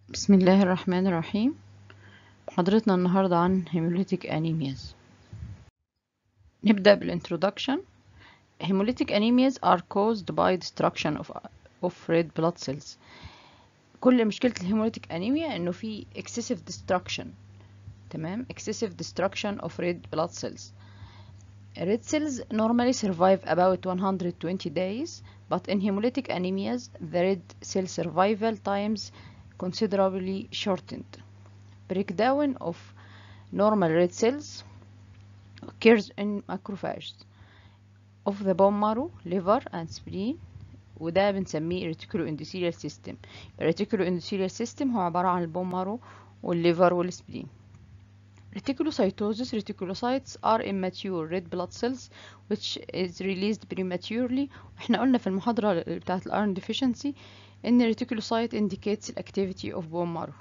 بسم الله الرحمن الرحيم محاضرتنا النهاردة عن hemolytic anemias نبدأ بالintroduction hemolytic anemias are caused by destruction of, of red blood cells كل مشكلة الهيموليتيك أنيميا إنه في excessive destruction تمام excessive destruction of red blood cells red cells normally survive about 120 days but in hemolytic anemias the red cell survival times considerably shortened. Breakdown of normal red cells occurs in macrophages of the bone marrow, liver and spleen وده بنسميه reticular endothelial system. الريتيكولو endothelial system هو عبارة عن البون مارو والليفر والسبلين. Reticulocytosis reticulocytes are immature red blood cells which is released prematurely احنا قلنا في المحاضرة بتاعة الأيرون deficiency ان reticulocyte indicates the activity of bone marrow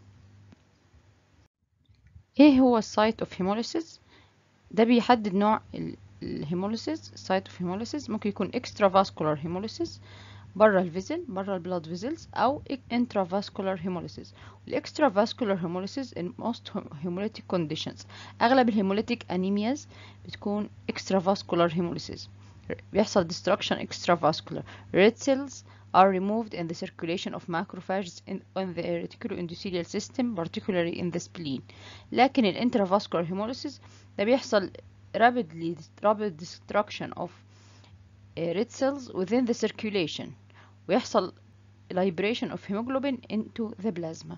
ايه هو السايت اوف هيموليسيس ده بيحدد نوع الهيموليسيس سايت اوف هيموليسيس ممكن يكون extravascular hemolysis بره الفيزل بره البلاد فيزلز او intravascular hemolysis الاكسترافاسكولار hemolysis in most hemolytic conditions اغلب الهيموليتيك انيمياز بتكون extravascular hemolysis بيحصل destruction extravascular red cells are removed in the circulation of macrophages in, in the reticuloendothelial system particularly in the spleen لكن ال intravascular hemolysis ده بيحصل rapidly rapid destruction of uh, red cells within the circulation ويحصل liberation of hemoglobin into the plasma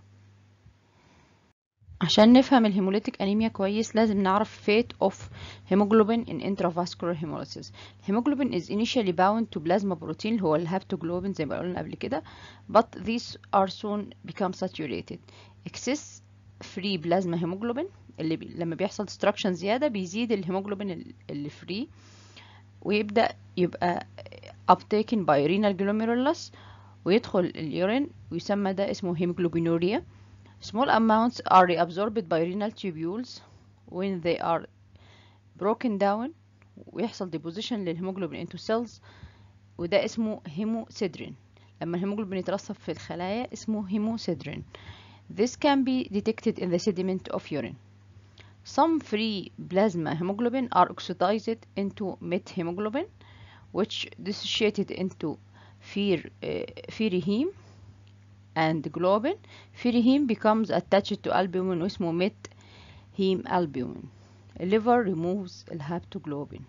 عشان نفهم الهيموليتيك انيميا كويس لازم نعرف fate of hemoglobin in intravascular hemolysis hemoglobin is initially bound to plasma protein اللي هو الهابتوجلوبين زي ما قلنا قبل كده but these are soon become saturated excess free plasma hemoglobin اللي بي لما بيحصل destruction زيادة بيزيد الهيموجلوبين اللي free ويبدأ يبقى uptaken by renal glomerulus ويدخل اليورين ويسمى ده اسمه hemoglobinuria Small amounts are reabsorbed by renal tubules when they are broken down ويحصل deposition للهيموجلوبين into cells وده اسمه هيموسيدرين لما الهيموجلوبين يترسب في الخلايا اسمه هيموسيدرين This can be detected in the sediment of urine. Some free plasma hemoglobin are oxidized into methemoglobin which dissociated into fer, uh, ferriheme and globin ferriheme becomes attached to albumin واسمه met heme albumin liver removes الهابتوجلوبين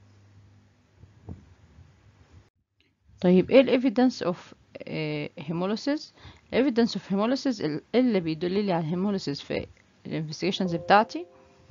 طيب ايه evidence of uh, hemolysis evidence of hemolysis اللي بيدل لي على hemolysis في الانفستيجيشنز بتاعتي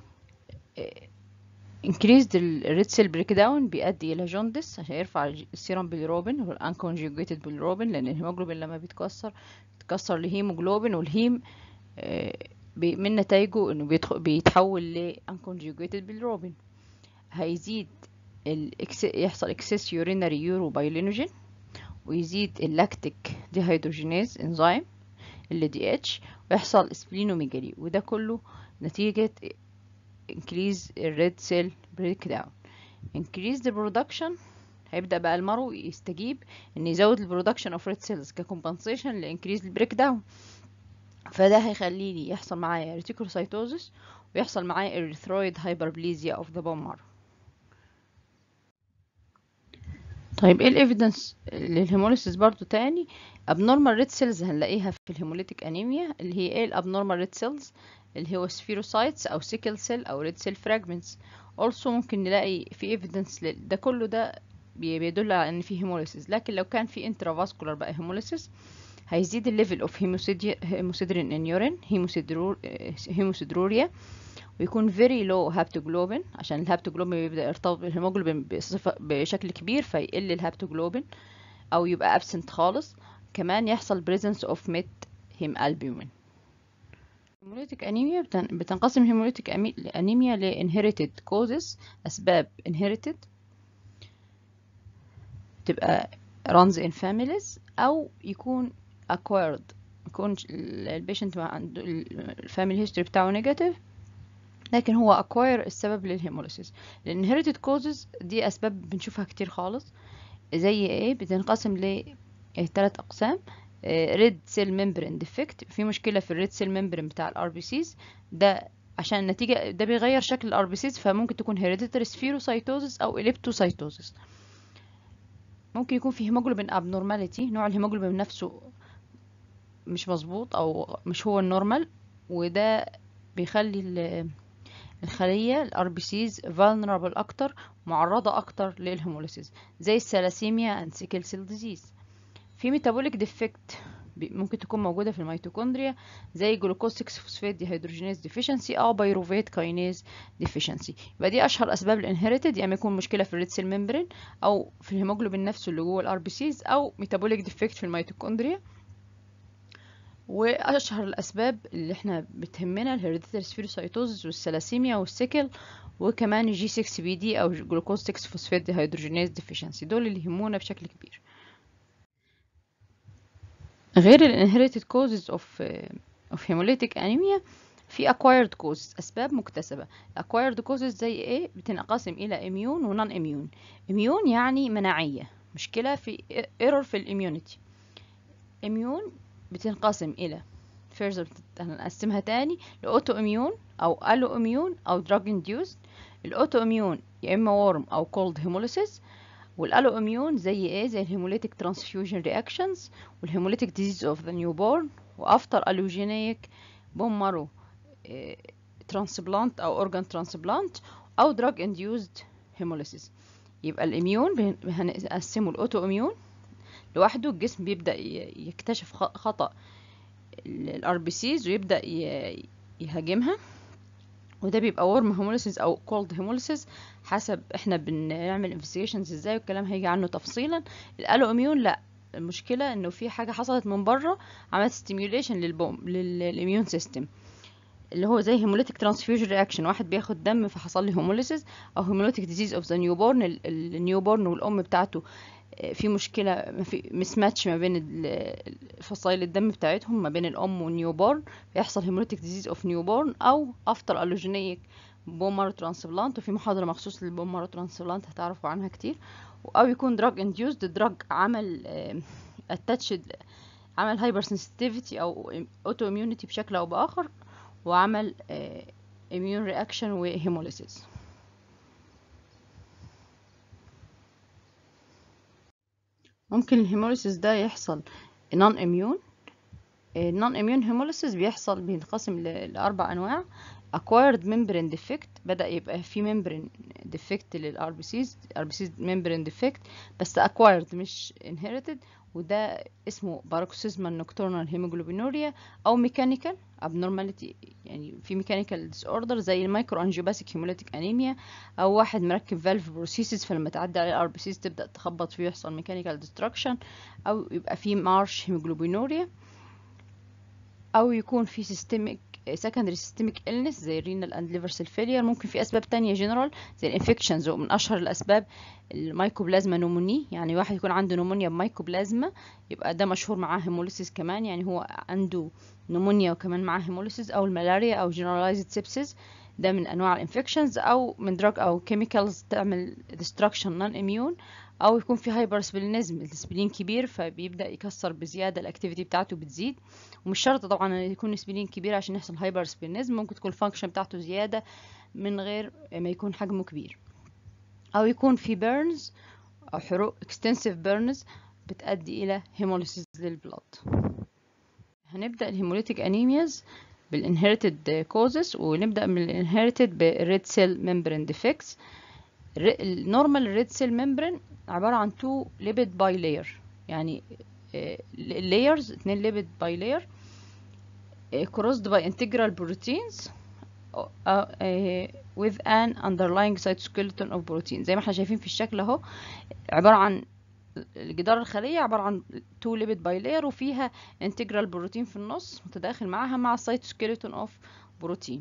increased red cell breakdown بيؤدي الى جوندس عشان يرفع السيرم بالروبين هو الانكونجيوجيتد بالروبين لان الهيموجلوبين لما بيتكسر بيتكسر لهيموجلوبين والهيم من نتائجه انه بيتحول لانكونجيوجيتد بالروبين هيزيد يحصل اكسس يورينري يورو بايلينوجين ويزيد اللاكتيك ديهيدروجينيز انزيم ال دي اتش ويحصل سبلينوميجالي وده كله نتيجة increase red cell breakdown increase the production هيبدأ بقى المرو يستجيب ان يزود البرودكشن اوف red cells كcompensation لانكريز البريك داون فده هيخليني يحصل معايا reticulocytosis ويحصل معايا erythroid hyperplasia of the bone marrow طيب ايه الايفيدنس للهيموليسيس برضو تاني abnormal red cells هنلاقيها في الهيموليتيك انيميا اللي هي ايه الابنورمال red cells اللي هو سفيروسايتس او سيكل سيل او ريد سيل فراجمنتس also ممكن نلاقي في ايفيدنس ده كله ده بيدل على ان في هيموليسيس لكن لو كان في انترافاسكولار بقى هيموليسيس هيزيد الليفل اوف هيموسيدرين ان يورين هيموسيدروريا ويكون very low هابتوجلوبين عشان الهابتوجلوبين بيبدا يرتبط بالهيموجلوبين بصفة بشكل كبير فيقل الهابتوجلوبين او يبقى absent خالص كمان يحصل presence of met هيم البومين هيموليتيك انيميا بتنقسم هيموليتيك انيميا ل inherited causes اسباب inherited تبقى runs in families او يكون acquired يكون البيشنت عنده الفاميلي هيستوري بتاعه نيجاتيف لكن هو acquire السبب للهيموليسيس الانهيرتد كوزز دي اسباب بنشوفها كتير خالص زي ايه بتنقسم لثلاث اقسام ريد سيل ممبرين ديفكت في مشكله في الريد سيل ممبرين بتاع الار بي سيز ده عشان النتيجه ده بيغير شكل الار بي سيز فممكن تكون هيريديتري سفيروسايتوزس او اليبتوسايتوزس ممكن يكون في هيموجلوبين ابنورماليتي نوع الهيموجلوبين نفسه مش مظبوط او مش هو النورمال وده بيخلي الخلية الار بي سيز vulnerable اكتر معرضة اكتر للهيموليسيس زي الثلاسيميا and sickle cell disease في ميتابوليك ديفكت ممكن تكون موجودة في الميتوكوندريا زي جلوكوز 6 فوسفات ديهيدروجينيز ديفيشنسي او بايروفيت كاينيز ديفيشنسي يبقى دي اشهر اسباب الانهيرتد يعني يكون مشكلة في الريد سيل ممبرين او في الهيموجلوبين نفسه اللي جوه الار بي سيز او ميتابوليك ديفكت في الميتوكوندريا واشهر الاسباب اللي احنا بتهمنا الهيريديتري سفيروسايتوزس والثلاسيميا والسيكل وكمان الجي 6 بي دي او جلوكوز 6 فوسفات ديهيدروجينيز ديفيشنسي دول اللي يهمونا بشكل كبير غير الانهيرتد كوزز اوف اوف هيموليتيك انيميا في acquired causes اسباب مكتسبه acquired causes زي ايه بتنقسم الى immune و non immune immune يعني مناعيه مشكله في error في الاميونيتي immune بتنقسم الى first هنقسمها تاني لاوتو اميون او الو اميون او drug induced الاوتو اميون يا اما ورم او cold hemolysis والالو اميون زي ايه زي الهيموليتيك ترانسفيوجن رياكشنز والهيموليتيك ديزيز اوف ذا نيو بورن وافتر الوجينيك بون مارو ترانسبلانت او اورجان ترانسبلانت او دراج انديوزد هيموليسيس يبقى الاميون هنقسمه الاوتو اميون لوحده الجسم بيبدا يكتشف خطا الار بي سيز ويبدا يهاجمها وده بيبقى ورم هيموليسيس او كولد هيموليسيس حسب احنا بنعمل انفستيجيشنز ازاي والكلام هيجي عنه تفصيلا الالو اميون لا المشكله انه في حاجه حصلت من بره عملت ستيميوليشن للبوم للاميون سيستم اللي هو زي هيموليتيك ترانسفيوجن رياكشن واحد بياخد دم فحصل له هيموليسيس او هيموليتيك ديزيز اوف ذا نيو بورن النيو بورن والام بتاعته في مشكله في مسماتش ما بين فصائل الدم بتاعتهم ما بين الام والنيو بورن فيحصل هيموليتيك ديزيز اوف نيو بورن او افتر الوجينيك بومارو ترانسبلانت وفي محاضره مخصوص للبومارو ترانسبلانت هتعرفوا عنها كتير او يكون دراج انديوزد دراج عمل اتاتشد عمل هايبر سنسيتيفيتي او اوتو اميونيتي بشكل او باخر وعمل اميون رياكشن وهيموليسيس ممكن الهيموليسيس ده يحصل نون اميون النون اميون هيموليسيس بيحصل بينقسم لاربع انواع acquired membrane defect بدأ يبقى في membrane defect للار بي سيز ار بي سيز membrane defect بس acquired مش inherited وده اسمه paroxysmal nocturnal hemoglobinuria او mechanical abnormality يعني في mechanical disorder زي المايكرو انجيوباسيك هيموليتيك انيميا او واحد مركب فالف بروسيسز فلما تعدي عليه الار بي سيز تبدا تخبط فيه يحصل mechanical destruction او يبقى في مارش هيموجلوبينوريا او يكون في systemic secondary systemic illness زي renal and liver cell failure ممكن في اسباب تانية general زي الانفكشنز ومن اشهر الاسباب المايكوبلازما نوموني يعني واحد يكون عنده نومونيا بمايكوبلازما يبقى ده مشهور معاه هيموليسيس كمان يعني هو عنده نومونيا وكمان معاه هيموليسيس او الملاريا او generalized sepsis ده من انواع الانفكشنز او من دراج او كيميكالز تعمل destruction non immune او يكون في هايبر سبلينيزم السبلين كبير فبيبدا يكسر بزياده الاكتيفيتي بتاعته بتزيد ومش شرط طبعا ان يكون سبلين كبير عشان يحصل هايبر سبلينيزم ممكن تكون الفانكشن بتاعته زياده من غير ما يكون حجمه كبير او يكون في بيرنز او حروق اكستنسيف بيرنز بتؤدي الى هيموليسيس للبلاد هنبدا الهيموليتيك انيمياز بالانهيرتد كوزز ونبدا من الانهيرتد بالريد سيل ممبرين ديفكتس النورمال ريد سيل ممبرين عبارة عن تو ليبيد باي لاير يعني لايرز اتنين ليبيد باي لاير crossed by integral proteins with an underlying cytoskeleton of protein زي ما احنا شايفين في الشكل اهو عبارة عن جدار الخلية عبارة عن تو ليبيد باي لاير وفيها integral بروتين في النص متداخل معاها مع cytoskeleton of بروتين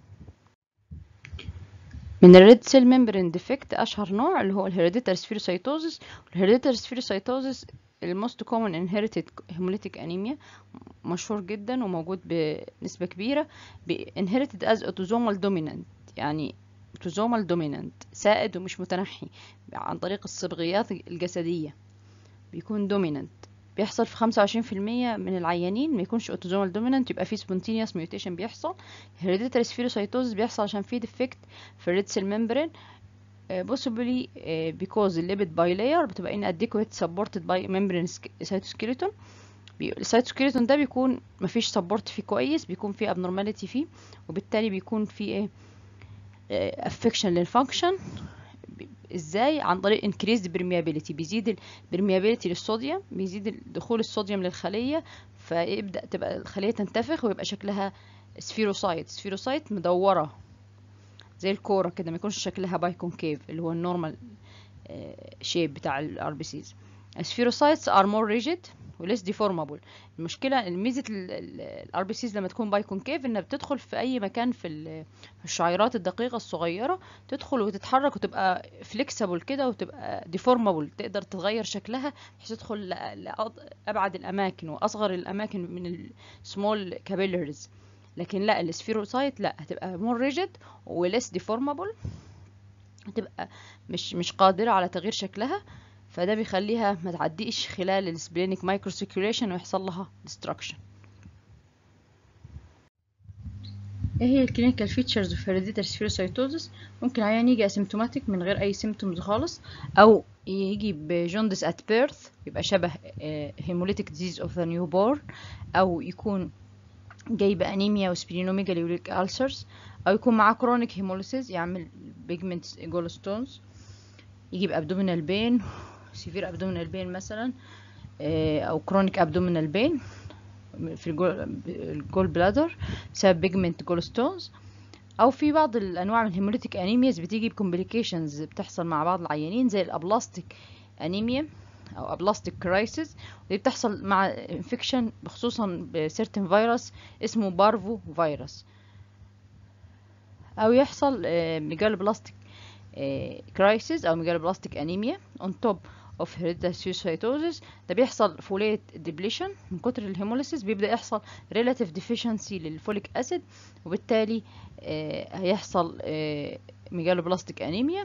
من الريد سيل ممبرين ديفكت اشهر نوع اللي هو الهيريديتري سفيروسايتوزس الهيريديتري سفيروسايتوزس الموست كومن انهيرتد هيموليتيك انيميا مشهور جدا وموجود بنسبه كبيره انهيرتد از اوتوزومال دومينانت يعني اوتوزومال دومينانت سائد ومش متنحي عن طريق الصبغيات الجسديه بيكون دومينانت بيحصل في خمسة وعشرين في المية من العيانين ما يكونش اوتوزومال دومينانت يبقى في سبونتينيوس ميوتيشن بيحصل hereditary spherocytosis بيحصل عشان في defect في الريد سيل ممبرين possibly uh, because الليبيد باي layer بتبقى inadequate supported by membrane cytoskeleton السيتوسكيلتون ده بيكون مفيش سبورت فيه كويس بيكون فيه abnormality فيه وبالتالي بيكون فيه ايه affection للفانكشن ازاي عن طريق increased permeability بيزيد البرميابيليتي للصوديوم بيزيد دخول الصوديوم للخلية فيبدأ تبقى الخلية تنتفخ ويبقى شكلها سفيروسايت سفيروسايت مدورة زي الكورة كده ما يكونش شكلها باي كونكيف اللي هو النورمال شيب بتاع الار بي سيز السفيروسايتس ار مور ريجيد وليس ديفورمابل المشكله ميزه الار بي سيز لما تكون باي كونكيف انها بتدخل في اي مكان في الشعيرات الدقيقه الصغيره تدخل وتتحرك وتبقى فليكسبل كده وتبقى ديفورمابل تقدر تغير شكلها بحيث تدخل لابعد الاماكن واصغر الاماكن من السمول كابيلرز لكن لا السفيروسايت لا هتبقى مور ريجيد وليس ديفورمابل هتبقى مش مش قادره على تغيير شكلها فده بيخليها ما تعديش خلال السبلينيك مايكرو سيركيوليشن ويحصل لها ديستراكشن ايه هي الكلينيكال فيتشرز اوف هيريديتري سفيروسايتوزس ممكن عيان يجي اسيمتوماتيك من غير اي سيمتومز خالص او يجي بجوندس ات بيرث يبقى شبه هيموليتيك ديزيز اوف ذا نيو بورن او يكون جاي بانيميا وسبلينوميجالي وليك ألسرز او يكون معاه كرونيك هيموليسيس يعمل بيجمنت جولستونز يجي بابدومينال بين سيفير ابدومينال بين مثلا او كرونيك ابدومينال بين في الجول بلادر بسبب بيجمنت جولستونز او في بعض الانواع من الهيموليتيك انيمياز بتيجي بكومبليكيشنز بتحصل مع بعض العيانين زي الابلاستيك انيميا او ابلاستيك كرايسيس ودي بتحصل مع انفكشن خصوصا بسيرتن فيروس اسمه بارفو فيروس او يحصل ميجال بلاستيك كرايسيس او ميجال بلاستيك انيميا on top of hereditary suicidiosis ده بيحصل فوليت ديبليشن من كتر الهيموليسيس بيبدأ يحصل relative deficiency للفوليك اسيد وبالتالي آه هيحصل آه ميجالو بلاستيك انيميا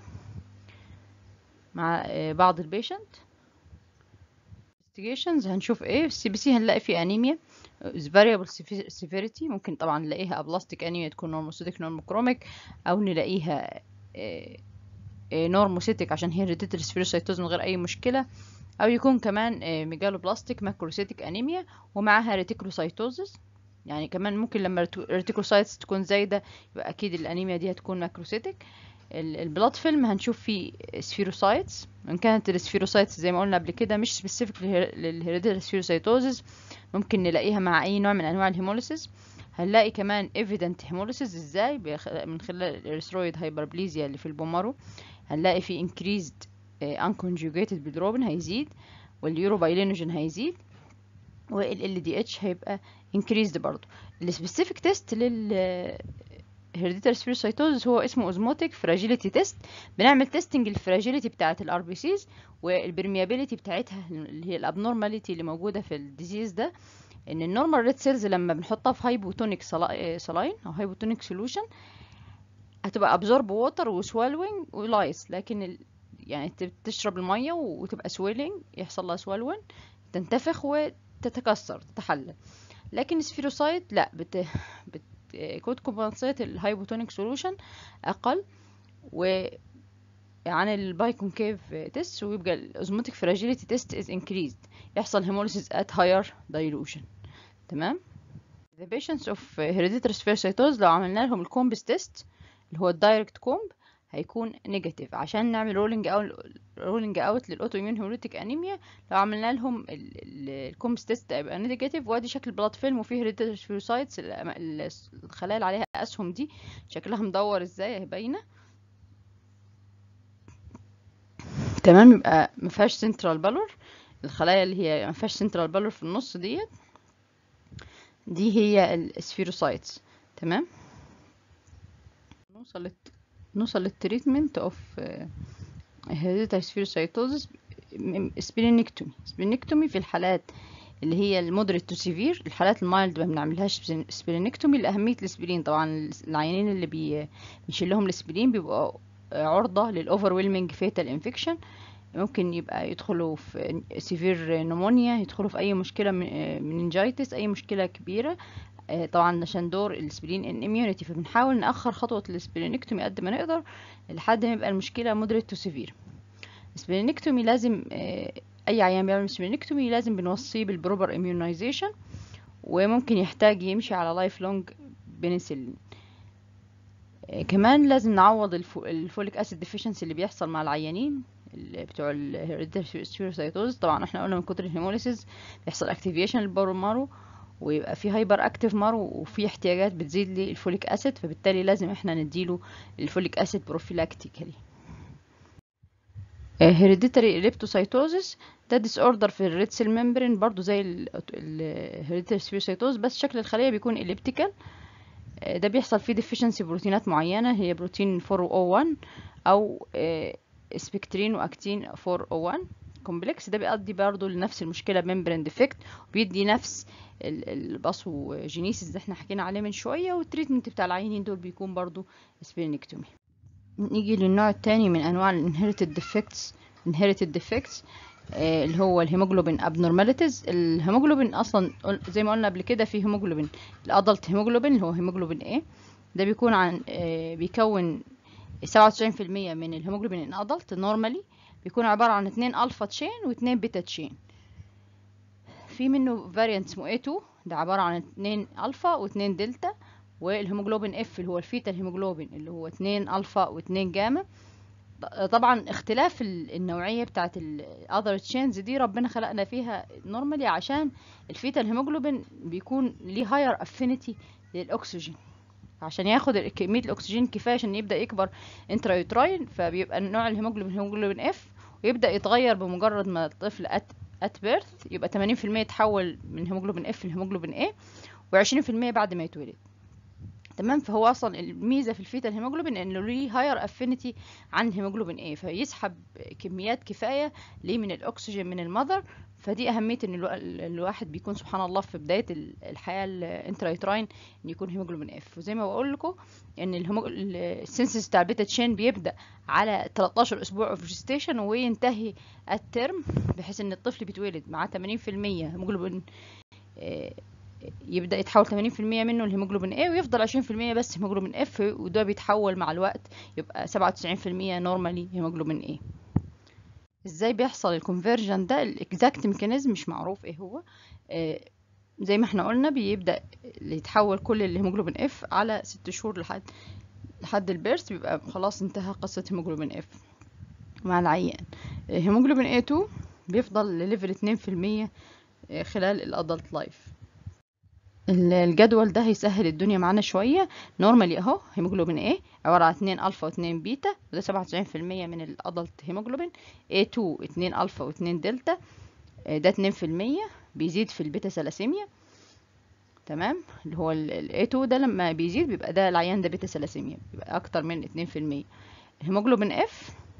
مع آه بعض البيشنت investigations هنشوف ايه في السي بي سي هنلاقي فيه انيميا variable severity ممكن طبعا نلاقيها ابلاستيك انيميا تكون نورموسيتك نورموكروميك او نلاقيها نورموسيتك عشان هي هيريديتري سفيروسايتوز من غير اي مشكله او يكون كمان ميجالو بلاستيك ماكروسيتك انيميا ومعاها ريتيكولوسايتوزس يعني كمان ممكن لما الريتيكولوسايتس تكون زايده يبقى اكيد الانيميا دي هتكون ماكروسيتك البلاد فيلم هنشوف فيه سفيروسايتس وان كانت السفيروسايتس زي ما قلنا قبل كده مش سبيسيفيك للهيريديتري سفيروسايتوزس ممكن نلاقيها مع اي نوع من انواع الهيموليسيس هنلاقي كمان evident hemolysis ازاي من خلال الاريثرويد هايبربليزيا اللي في البومارو هنلاقي في increased unconjugated bilirubin هيزيد واليوروبايلينوجين هيزيد وال LDH هيبقى increased برضو السبيسيفيك تيست لل hereditary spherocytosis هو اسمه osmotic fragility test بنعمل تيستنج الفراجيليتي بتاعه الار بي سيز والبرميابيليتي بتاعتها اللي هي الابنورماليتي اللي موجوده في الديزيز ده ان النورمال ريد سيلز لما بنحطها في هايبوتونيك سلاين او هايبوتونيك سولوشن هتبقى ابزورب ووتر وسوالوينج ولايس لكن ال... يعني تشرب الميه وتبقى سويلينج يحصل لها سوالوين تنتفخ وتتكسر تتحلل لكن السفيروسايت لا بت, بت... كود كومبنسيت الهايبوتونيك سولوشن اقل و عن البايكونكيف تيست ويبقى الاوزموتيك فراجيليتي تيست از انكريزد يحصل هيموليسيس ات هاير dilution تمام the patients of hereditary spherocytosis لو عملنا لهم الكومبس تيست اللي هو الدايركت كومب هيكون نيجاتيف عشان نعمل رولينج اوت رولينج اوت للاوتو اميون هيموليتيك انيميا لو عملنا لهم الكومبس تيست هيبقى نيجاتيف وادي شكل بلاد فيلم وفيه هيريديتري سبيروسايتس الخلايا اللي عليها اسهم دي شكلها مدور ازاي اهي باينه تمام يبقى مفيهاش سنترال بالور الخلايا اللي هي مفيهاش سنترال بالور في النص ديت دي هي السفيروسايتس تمام نوصل للت... نوصل للتريتمنت اوف هيريديتري سفيروسايتوزس سبلينكتومي سبلينكتومي في الحالات اللي هي المودريت تو سيفير الحالات المايلد ما بنعملهاش سبلينكتومي لاهميه الاسبرين طبعا العيانين اللي بي... بنشيل لهم الاسبرين بيبقوا عرضه للاوفر ويلمنج فيتال انفكشن ممكن يبقى يدخلوا في سيفير نمونيا يدخلوا في اي مشكله مننجايتس اي مشكله كبيره آه، طبعا عشان دور الاسبرين ان اميونيتي فبنحاول ناخر خطوه الاسبرينكتومي قد ما نقدر لحد ما يبقى المشكله مودريت تو سيفير الاسبرينكتومي لازم آه، اي عيان بيعمل اسبرينكتومي لازم بنوصيه بالبروبر اميونايزيشن وممكن يحتاج يمشي على لايف لونج بنسلين كمان لازم نعوض الفوليك اسيد ديفيشنسي اللي بيحصل مع العيانين اللي بتوع الهيريديتري طبعا احنا قلنا من كتر الهيموليسيس بيحصل اكتيفيشن للبون مارو ويبقى في هايبر اكتيف مارو وفي احتياجات بتزيد للفوليك اسيد فبالتالي لازم احنا نديله الفوليك اسيد بروفيلاكتيكالي هيريديتري ليبتوسايتوزيس ده ديس اوردر في الريد سيل ممبرين برضو زي الهيريديتري سبيروسايتوز بس شكل الخليه بيكون اليبتيكال ده بيحصل فيه ديفيشنسي بروتينات معينه هي بروتين 401 او سبكترين واكتين 401 كومبلكس ده بيؤدي برضه لنفس المشكله ممبرين ديفكت وبيدي نفس الباسو جينيسيس اللي احنا حكينا عليه من شويه والتريتمنت بتاع العيانين دول بيكون برضه سبلينكتومي نيجي للنوع الثاني من انواع الانهيرتد ديفكتس inherited defects آه اللي هو الهيموجلوبين abnormalities الهيموجلوبين اصلا زي ما قلنا قبل كده في هيموجلوبين الادلت هيموجلوبين اللي هو هيموجلوبين A ده بيكون عن آه بيكون 97% من الهيموجلوبين ان ادلت نورمالي بيكون عبارة عن اتنين الفا تشين واتنين بيتا تشين في منه فاريانت اسمه A2 ده عبارة عن اتنين الفا واتنين دلتا والهيموجلوبين اف اللي هو الفيتا الهيموجلوبين اللي هو اتنين الفا واتنين جاما طبعا اختلاف النوعيه بتاعت الاذر تشينز دي ربنا خلقنا فيها نورمالي عشان الفيتا الهيموجلوبين بيكون ليه هاير افينيتي للاكسجين عشان ياخد كميه الاكسجين الكفايه عشان يبدا يكبر انترايوتراين فبيبقى نوع الهيموجلوبين هيموجلوبين اف ويبدا يتغير بمجرد ما الطفل ات ات بيرث يبقى 80% يتحول من هيموجلوبين اف لهيموجلوبين اي و20% بعد ما يتولد تمام فهو اصلا الميزه في الفيتا الهيموجلوبين انه ليه هاير افينيتي عن الهيموجلوبين اي فيسحب كميات كفايه ليه من الاكسجين من المذر فدي اهميه ان الواحد بيكون سبحان الله في بدايه الحياه الانترايتراين ان يكون هيموجلوبين اف وزي ما بقول لكم ان السنسس بتاع البيتا تشين بيبدا على 13 اسبوع اوف جيستيشن وينتهي الترم بحيث ان الطفل بيتولد معاه 80% هيموجلوبين يبدا يتحول 80% منه الهيموجلوبين A ويفضل 20% بس هيموجلوبين F وده بيتحول مع الوقت يبقى 97% نورمالي هيموجلوبين A ازاي بيحصل الكونفرجن ده الاكزاكت ميكانيزم مش معروف ايه هو آه زي ما احنا قلنا بيبدا يتحول كل الهيموجلوبين اف على ست شهور لحد لحد البيرث بيبقى خلاص انتهى قصه هيموجلوبين اف مع العيان هيموجلوبين A2 بيفضل لليفل 2% خلال الادلت لايف الجدول ده هيسهل الدنيا معانا شويه نورمالي اهو هيموجلوبين A عباره عن 2 الفا و2 بيتا وده 97% من الادلت هيموجلوبين A2 2 الفا و2 دلتا ده 2% بيزيد في البيتا سلاسيميا تمام اللي هو ال A2 ده لما بيزيد بيبقى ده العيان ده بيتا سلاسيميا بيبقى اكتر من 2% الهيموجلوبين F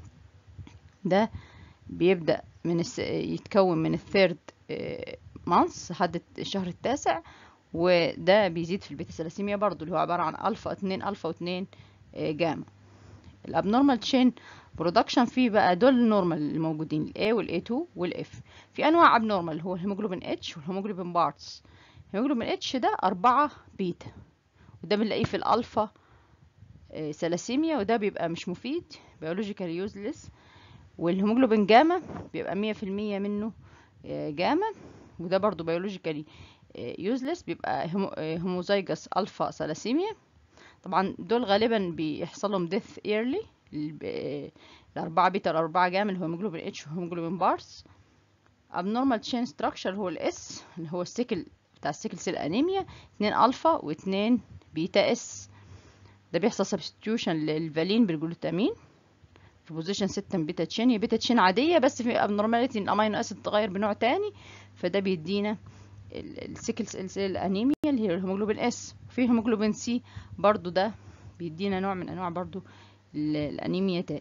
ده بيبدأ من الس... يتكون من الثيرد مانث لحد الشهر التاسع وده بيزيد في البيتا سلاسيميا برضو اللي هو عبارة عن ألفا اتنين ألفا واتنين جاما الابنورمال تشين برودكشن فيه بقى دول النورمال الموجودين ال A وال A2 وال F في أنواع abnormal هو الهيموجلوبين H والهيموجلوبين بارتس الهيموجلوبين H ده أربعة بيتا وده بنلاقيه في الألفا سلاسيميا وده بيبقى مش مفيد بيولوجيكال يوزلس والهيموجلوبين جاما بيبقى مية في المية منه جاما وده برضو بيولوجيكالي يوزلس بيبقى هوموزايجس الفا سلاسيميا طبعا دول غالبا بيحصل لهم ديث ايرلي الأربعة بيتا الأربعة جاما اللي هو هيموجلوبين اتش وهيموجلوبين بارس abnormal chain structure هو الاس اللي هو السيكل بتاع السيكل سيل انيميا اتنين الفا واتنين بيتا اس ده بيحصل substitution للفالين بالجلوتامين في بوزيشن ستة بيتا تشين هي بيتا تشين عادية بس في abnormality الامينو اسيد تغير بنوع تاني فده بيدينا السيكل سيل انيميا اللي هي الهيموجلوبين اس في هيموجلوبين سي برضو ده بيدينا نوع من انواع برضو الانيميا تاني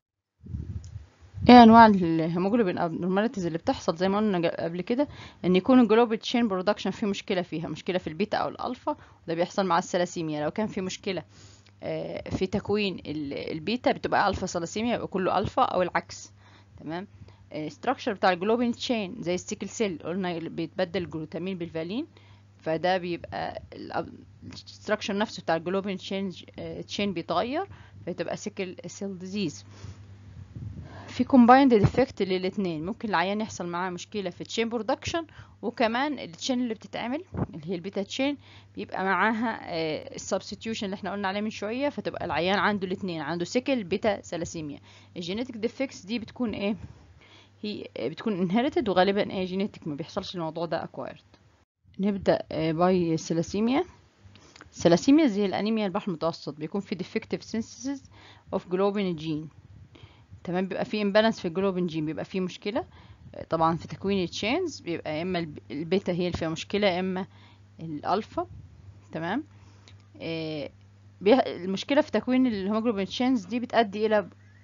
ايه انواع الهيموجلوبين ابنورماليتيز اللي بتحصل زي ما قلنا قبل كده ان يكون الجلوبين تشين برودكشن فيه مشكله فيها مشكله في البيتا او الالفا وده بيحصل مع السلاسيميا لو كان في مشكله في تكوين البيتا بتبقى الفا سلاسيميا يبقى كله الفا او العكس تمام ستراكشر بتاع الجلوبين تشين زي السيكل سيل قلنا بيتبدل الجلوتامين بالفالين فده بيبقى الستراكشر نفسه بتاع الجلوبين تشين تشين بيتغير فتبقى سيكل سيل ديزيز في combined ديفكت للاثنين ممكن العيان يحصل معاه مشكلة في التشين برودكشن وكمان التشين اللي بتتعمل اللي هي البيتا تشين بيبقى معاها السبستيوشن اللي احنا قلنا عليه من شوية فتبقى العيان عنده الاثنين عنده سيكل بيتا ثلاسيميا الجينيتك ديفكتس دي بتكون ايه هي بتكون inherited وغالبا ايه جينيتك ما بيحصلش الموضوع ده acquired نبدأ باي الثلاسيميا الثلاسيميا زي الانيميا البحر المتوسط بيكون في defective synthesis of globin gene تمام بيبقى في امبالانس في الجلوبين جين بيبقى في مشكلة طبعا في تكوين التشينز بيبقى يا اما البيتا هي اللي فيها مشكلة يا اما الالفا تمام آه المشكلة في تكوين الهيموجلوبين تشينز دي بتؤدي الى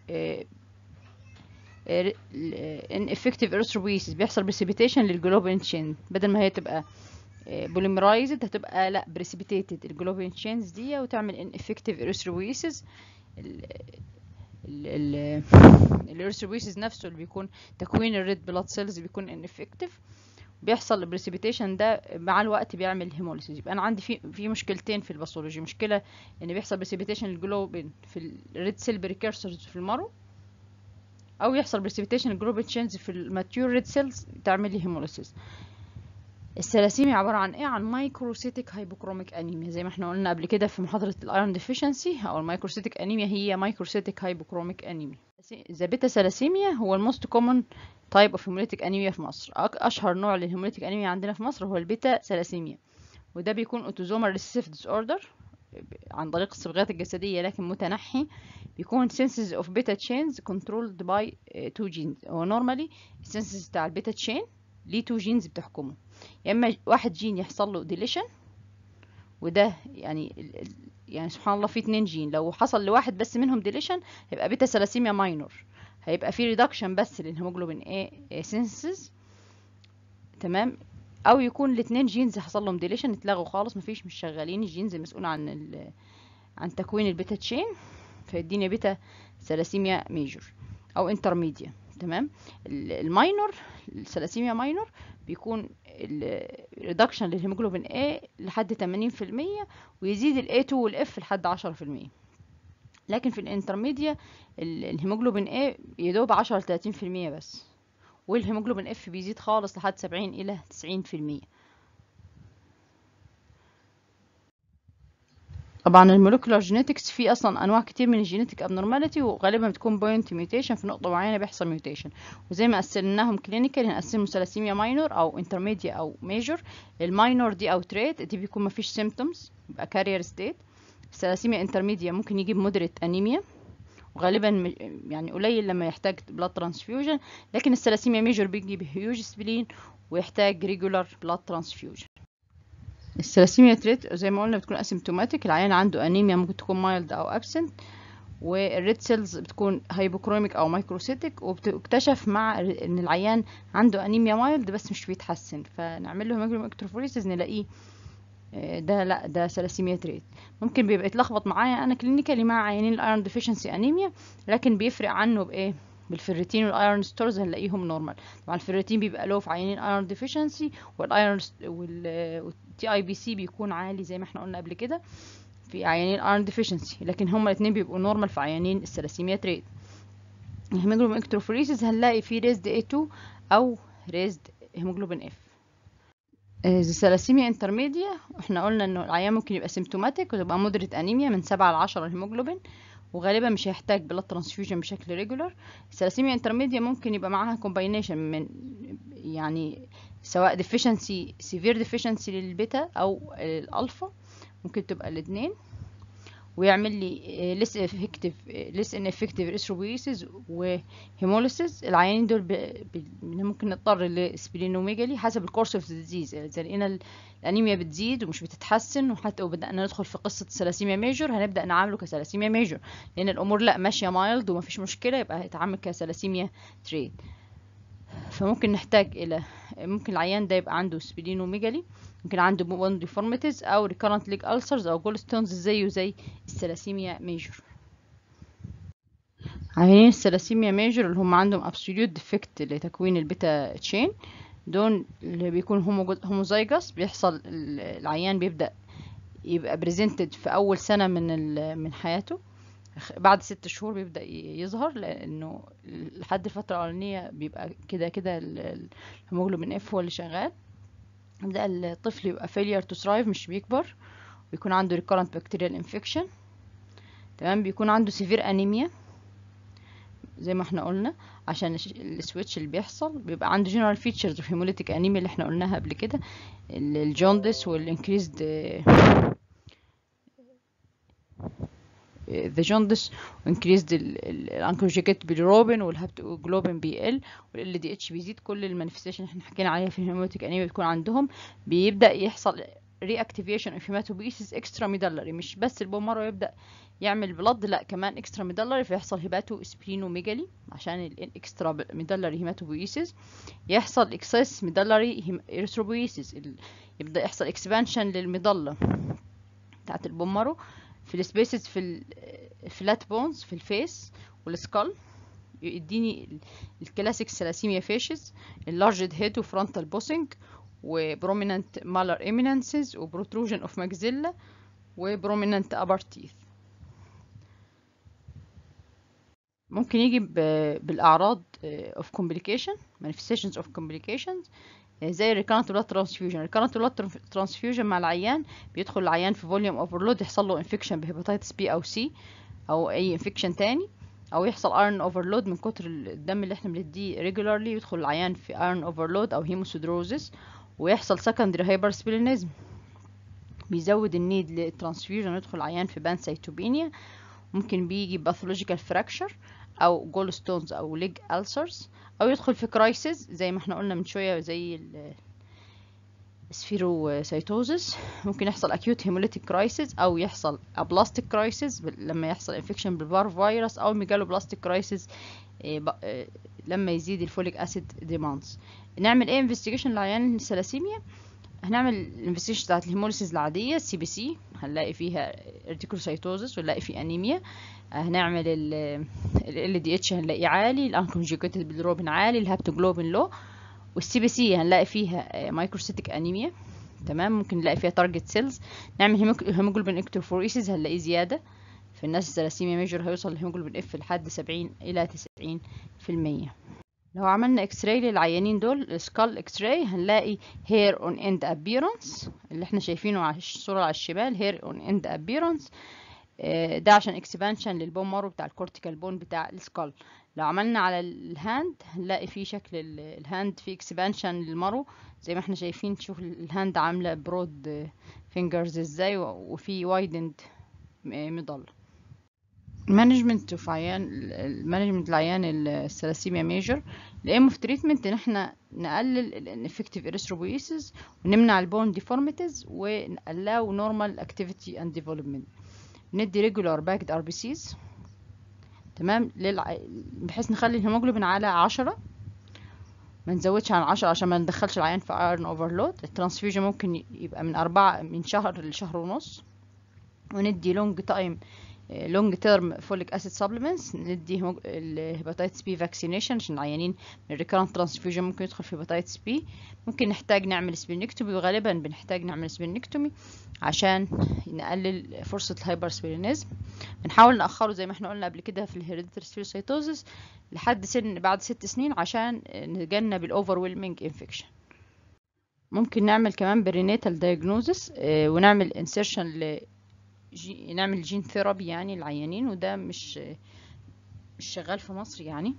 ان افكتيف ارثروبويسيس بيحصل بريسيبيتيشن للجلوبين تشين بدل ما هي تبقى بوليمرايزد هتبقى لا بريسيبيتيتد الجلوبين تشينز دي وتعمل ان افكتيف ارثروبويسيس الارثروبويسيس نفسه اللي بيكون تكوين الريد بلاد سيلز بيكون انفكتيف بيحصل البريسيبيتيشن ده مع الوقت بيعمل هيموليسيس يبقى انا عندي في في مشكلتين في الباثولوجي مشكله ان بيحصل بريسيبيتيشن الجلوبين في الريد سيل بريكيرسورز في المرو او يحصل بريسيبيتيشن الجلوبين تشينج في الماتيور ريد سيلز تعمل لي هيموليسيس الثلاسيميا عبارة عن ايه عن مايكروسيتيك هايبوكروميك انيميا زي ما احنا قلنا قبل كده في محاضرة الايرون ديفيشنسي او المايكروسيتيك انيميا هي مايكروسيتيك هايبوكروميك انيميا ذا بيتا ثلاسيميا هو الموست كومن تايب اوف هيموليتيك انيميا في مصر اشهر نوع للهيموليتيك انيميا عندنا في مصر هو البيتا ثلاسيميا وده بيكون اوتوزومال ريسيسيف ديس اوردر عن طريق الصبغات الجسدية لكن متنحي بيكون senses of beta chains controlled by two genes هو normally السنسز بتاع البيتا تشين ليه تو جينز بتحكمه يا اما واحد جين يحصل له ديليشن وده يعني يعني سبحان الله في اتنين جين لو حصل لواحد بس منهم ديليشن هيبقى بيتا ثلاسيميا ماينور هيبقى في ريدكشن بس للهيموجلوبين A سينسز تمام او يكون الاتنين جينز حصل لهم ديليشن اتلغوا خالص مفيش مش شغالين الجينز المسؤول عن ال عن تكوين البيتا تشين فيديني بيتا ثلاسيميا ميجور او انترميديا تمام الماينور الثلاسيميا ماينور بيكون الريدكشن للهيموجلوبين A لحد 80% ويزيد ال A2 وال F لحد 10% لكن في الانترميديا الهيموجلوبين A يدوب 10 ل 30% بس والهيموجلوبين F بيزيد خالص لحد 70 إلى 90% طبعا المولكيولار جينيتكس في اصلا انواع كتير من الجينيتك ابنورماليتي وغالبا بتكون بوينت ميوتيشن في نقطه معينه بيحصل ميوتيشن وزي ما قسمناهم كلينيكال هنقسمهم ثلاسيميا ماينور او انترميديا او ميجور الماينور دي او تريت دي بيكون ما فيش سيمبتومز يبقى كارير ستيت الثلاسيميا انترميديا ممكن يجيب مودريت انيميا وغالبا يعني قليل لما يحتاج بلاد ترانسفيوجن لكن الثلاسيميا ميجور بيجيب هيوج سبلين ويحتاج ريجولار بلاد ترانسفيوجن الثلاسيميا تريت زي ما قلنا بتكون اسيمتوماتيك العيان عنده انيميا ممكن تكون مايلد او ابسنت والريد سيلز بتكون هايبوكروميك او مايكروسيتيك وبتكتشف مع ان العيان عنده انيميا مايلد بس مش بيتحسن فنعمل له هيموجلوبين اكتروفوريسيس نلاقيه ده لا ده ثلاسيميا تريت ممكن بيبقى يتلخبط معايا انا كلينيكالي مع عيانين الايرون ديفيشنسي انيميا لكن بيفرق عنه بايه بالفيرتين والايرون ستورز هنلاقيهم نورمال طبعا الفيرتين بيبقى لو في عيانين ايرون ديفيشنسي والايرون والتي اي بي سي بيكون عالي زي ما احنا قلنا قبل كده في عيانين ايرون ديفيشنسي لكن هما الاثنين بيبقوا نورمال في عيانين الثلاسيميا تريد الهيموجلوبين اكتروفوريسيس هنلاقي في ريزد A2 او ريزد هيموجلوبين F الثلاسيميا انترميديا احنا قلنا انه العيان ممكن يبقى سيمتوماتيك وتبقى مودريت انيميا من 7 ل 10 الهيموجلوبين وغالبا مش هيحتاج بلاد ترانسفيوجن بشكل ريجولار الثلاسيميا انترميديا ممكن يبقى معاها كومباينيشن من يعني سواء ديفيشنسي سيفير ديفيشنسي للبيتا او الالفا ممكن تبقى الاثنين ويعمل لي ليس افكتيف ليس ان افكتيف ارثروبويسيس وهيموليسيس العيانين دول ب... ب... ممكن نضطر لسبلينوميجالي حسب الكورس اوف ديزيز اذا لقينا الانيميا بتزيد ومش بتتحسن وحتى وبدانا ندخل في قصه ثلاسيميا ميجور هنبدا نعامله كثلاسيميا ميجور لان الامور لا ماشيه مايلد ومفيش مشكله يبقى هيتعامل كثلاسيميا تريد فممكن نحتاج الى ممكن العيان ده يبقى عنده سبلينوميجالي ممكن عنده بون ديفورميتيز او ريكارنت ليج ألسرز او جول ستونز زيه زي الثلاسيميا ميجور عيانين الثلاسيميا ميجر اللي هم عندهم ابسوليوت ديفكت لتكوين البيتا تشين دول اللي بيكون هوموزايجس بيحصل العيان بيبدأ يبقى بريزنتد في اول سنة من من حياته بعد ست شهور بيبدأ يظهر لانه لحد الفترة الاولانية بيبقى كده كده الهيموجلوبين اف هو اللي شغال يبدأ الطفل يبقى failure to thrive مش بيكبر بيكون عنده recurrent bacterial infection تمام بيكون عنده severe anemia زي ما احنا قلنا عشان السويتش اللي بيحصل بيبقى عنده general features of hemolytic anemia اللي احنا قلناها قبل كده الجوندس والانكريزد the jaundice increased الانكروجيكت bilirubin والهابتوجلوبين بيقل والال دي اتش بيزيد كل المانيفستيشن اللي احنا حكينا عليها في الهيموتيك انيميا بتكون عندهم بيبدا يحصل reactivation of hematopoiesis extramedullary مش بس البون مارو يبدا يعمل بلد لا كمان اكسترا ميدلري فيحصل هيباتو سبلينوميجالي عشان الاكسترا ميدلري هيماتوبويسيس يحصل اكسس ميدلري اريثروبويسيس يبدا يحصل اكسبانشن للمضله بتاعت البون مارو في السبيسز في الفلات بونز في الفيس والسكال يديني الكلاسيك سلاسيميا فيشز اللارجد هيد وفرونتال بوسنج وبروميننت مالر ايمينانسز وبروتروجن اوف ماكزيلا وبروميننت ابر تيث ممكن يجي بالاعراض of complication manifestations of complications زي الريكانت بلاد ترانسفيوجن الريكانت بلاد ترانسفيوجن مع العيان بيدخل العيان في فوليوم اوفرلود يحصل له انفكشن بهيباتيتس بي او سي او اي انفكشن تاني او يحصل ايرون اوفرلود من كتر الدم اللي احنا بنديه ريجولارلي يدخل العيان في ايرون اوفرلود او هيموسيدروزس ويحصل سكندري هايبرسبلينيزم بيزود النيد للترانسفيوجن يدخل العيان في بانسايتوبينيا ممكن بيجي باثولوجيكال فراكشر او جول ستونز او ليج ألسرز او يدخل في كرايسيس زي ما احنا قلنا من شويه زي سفيروسايتوزس ممكن يحصل acute hemolytic crisis او يحصل aplastic crisis لما يحصل infection بالبار فيروس او ميجالوبلاستيك كرايسيس لما يزيد الفوليك اسيد ديماندز نعمل ايه انفستيجيشن لعيان الثلاسيميا هنعمل الانفستيجيشن بتاعت الهيموليسيس العاديه السي بي سي هنلاقي فيها ريتيكولوسايتوزس ونلاقي فيه انيميا هنعمل ال دي اتش هنلاقيه عالي الانكونجيكيتد بالروبين عالي الهابتوجلوبين لو والسي بي سي هنلاقي فيها مايكروسيتيك انيميا تمام ممكن نلاقي فيها تارجت سيلز نعمل هيموجلوبين اكتروفوريسيس هنلاقيه زياده في الناس الثلاسيميا ميجر هيوصل الهيموجلوبين اف لحد 70 الى 90% لو عملنا اكس راي للعيانين دول سكال اكس راي هنلاقي هير اون اند ابيرنس اللي احنا شايفينه على الصوره على الشمال هير اون اند ابيرنس ده عشان اكسبانشن للبون مارو بتاع الكورتيكال بون بتاع السكال لو عملنا على الهاند هنلاقي فيه شكل الهاند فيه اكسبانشن للمارو زي ما احنا شايفين تشوف الهاند عامله برود فينجرز ازاي وفي وايدند مضله مانجمنت اوف عيان المانجمنت العيان الثلاسيميا ميجر الايم اوف تريتمنت ان احنا نقلل الانفكتيف اريثروبويسيس ونمنع البون ديفورميتيز ونقلل نورمال اكتيفيتي اند ديفلوبمنت ندي ريجولار باكد ار بي سيز تمام للع... بحيث نخلي الهيموجلوبين على عشرة ما نزودش عن عشرة عشان ما ندخلش العيان في ايرون اوفرلود الترانسفيوجن ممكن يبقى من أربعة من شهر لشهر ونص وندي لونج تايم لونج تيرم فوليك اسيد سبلمنتس ندي الهيباتيتس بي فاكسينيشن عشان العيانين من الريكارنت ترانسفيوجن ممكن يدخل في هيباتيتس بي ممكن نحتاج نعمل سبلينكتومي وغالبا بنحتاج نعمل سبلينكتومي عشان نقلل فرصة الهايبر سبلينيزم بنحاول نأخره زي ما احنا قلنا قبل كده في الهيريديتري سبيروسايتوزس لحد سن بعد ست سنين عشان نتجنب الاوفر ويلمنج انفكشن ممكن نعمل كمان برينيتال دايجنوزس ونعمل انسيرشن ل جي نعمل جين ثيرابي يعني العيانين وده مش مش شغال في مصر يعني